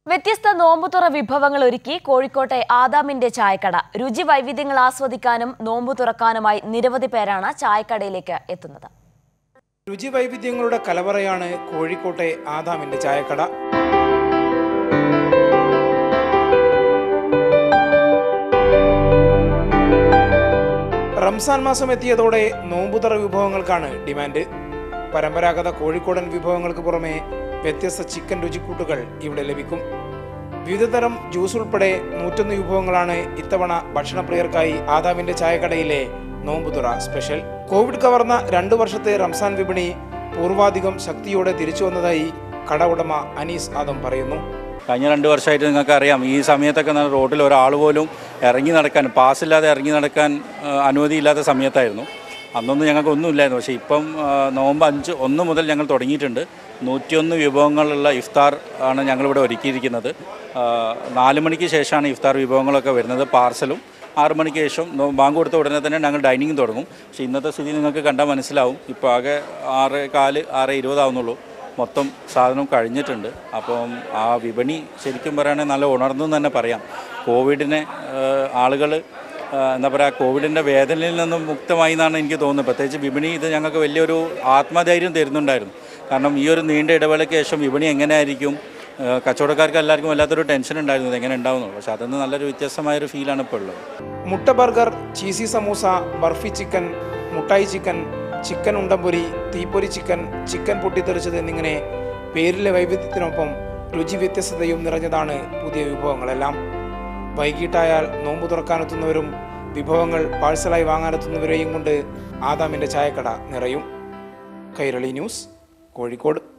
വ്യത്യസ്ത നോമ്പുതുറ വിഭവങ്ങൾ ഒരുക്കി കോഴിക്കോട്ടെ ആദാമിന്റെ ചായക്കട രുചി വൈവിധ്യങ്ങൾ ആസ്വദിക്കാനും നോമ്പു തുറക്കാനുമായി നിരവധി പേരാണ് ചായക്കടയിലേക്ക് എത്തുന്നത് രുചി വൈവിധ്യങ്ങളുടെ കലവറയാണ് കോഴിക്കോട്ടെ ആദാമിന്റെ ചായക്കട റംസാൻ മാസം എത്തിയതോടെ നോമ്പുതറ വിഭവങ്ങൾക്കാണ് ഡിമാൻഡ് പരമ്പരാഗത കോഴിക്കോടൻ വിഭവങ്ങൾക്ക് പുറമെ വ്യത്യസ്ത ചിക്കൻ രുചിക്കൂട്ടുകൾ ഇവിടെ ലഭിക്കും വിവിധതരം ജ്യൂസ് ഉൾപ്പെടെ നൂറ്റൊന്ന് വിഭവങ്ങളാണ് ഇത്തവണ ഭക്ഷണപ്രിയർക്കായി ആദാമിന്റെ ചായക്കടയിലെ നോമ്പുതുറ സ്പെഷ്യൽ കോവിഡ് കവർന്ന രണ്ടു വർഷത്തെ റംസാൻ വിപണി പൂർവാധികം ശക്തിയോടെ തിരിച്ചു വന്നതായി കട ഉടമ അനീസ് ആദം പറയുന്നു കഴിഞ്ഞ രണ്ട് വർഷമായിട്ട് നിങ്ങൾക്ക് അറിയാം ഈ സമയത്തൊക്കെ ന- റോഡിൽ ഒരാൾ പോലും ഇറങ്ങി നടക്കാൻ പാസ്സില്ലാതെ ഇറങ്ങി നടക്കാൻ ആ, അനുമതിയില്ലാത്ത സമയത്തായിരുന്നു അന്നൊന്നും ഞങ്ങൾക്ക് ഒന്നുമില്ലായിരുന്നു പക്ഷേ ഇപ്പം ആ, നോമ്പ് അഞ്ച് ഒന്ന് മുതൽ ഞങ്ങൾ തുടങ്ങിയിട്ടുണ്ട് നൂറ്റിയൊന്ന് വിഭവങ്ങളുള്ള ഇഫ്താർ ആണ് ഞങ്ങളിവിടെ ഒരുക്കിയിരിക്കുന്നത് ആ, നാല് മണിക്ക് ശേഷമാണ് ഇഫ്താർ വിഭവങ്ങളൊക്കെ വരുന്നത് പാർസലും ആറ് മണിക്ക് ശേഷം നോ- ബാങ്ക് കൊടുത്ത ഉടനെ തന്നെ ഞങ്ങൾ ഡൈനിങ് തുടങ്ങും പക്ഷേ ഇന്നത്തെ സ്ഥിതി നിങ്ങൾക്ക് കണ്ടാൽ മനസ്സിലാവും ഇപ്പോൾ ആകെ ആറ് കാല് ആറ് ഇരുപതാവുന്നുള്ളൂ മൊത്തം സാധനം കഴിഞ്ഞിട്ടുണ്ട് അപ്പം ആ വിപണി ശരിക്കും പറയുകയാണെങ്കിൽ നല്ല ഉണർന്നു എന്ന് തന്നെ പറയാം കോവിഡിനെ ആളുകൾ എന്താ പറയുക കോവിഡിൻ്റെ വേദനയിൽ നിന്നും മുക്തമായി എന്നാണ് എനിക്ക് തോന്നുന്നത് പ്രത്യേകിച്ച് വിപണി ഇത് ഞങ്ങൾക്ക് വലിയൊരു ആത്മധൈര്യം തരുന്നുണ്ടായിരുന്നു കാരണം ഈ ഒരു നീണ്ട ഇടവേളയ്ക്ക് ശേഷം വിപണി എങ്ങനെയായിരിക്കും ആ, കച്ചവടക്കാർക്ക് എല്ലാവർക്കും വല്ലാത്തൊരു ടെൻഷൻ ഉണ്ടായിരുന്നു ഇത് എങ്ങനെ ഉണ്ടാവുന്നു പക്ഷേ അതിൽ നിന്ന് നല്ലൊരു വ്യത്യസ്തമായൊരു ഫീലാണ് ഇപ്പോൾ ഉള്ളത് മുട്ട burger cheesy samosa barfi chicken മുട്ടായി ചിക്കൻ ചിക്കൻ ഉണ്ടംപൊരി തീപ്പൊരി ചിക്കൻ ചിക്കൻ പൊട്ടിത്തെറിച്ചത് എന്നിങ്ങനെ പേരിലെ വൈവിധ്യത്തിനൊപ്പം രുചി വ്യത്യസ്തതയും നിറഞ്ഞതാണ് പുതിയ വിഭവങ്ങളെല്ലാം വൈകിട്ടായാൽ നോമ്പ് തുറക്കാനെത്തുന്നവരും വിഭവങ്ങൾ പാഴ്സലായി വാങ്ങാനെത്തുന്നവരെയും കൊണ്ട് ആദാമിൻ്റെ ചായക്കട നിറയും കൈരളി ന്യൂസ് കോഴിക്കോട്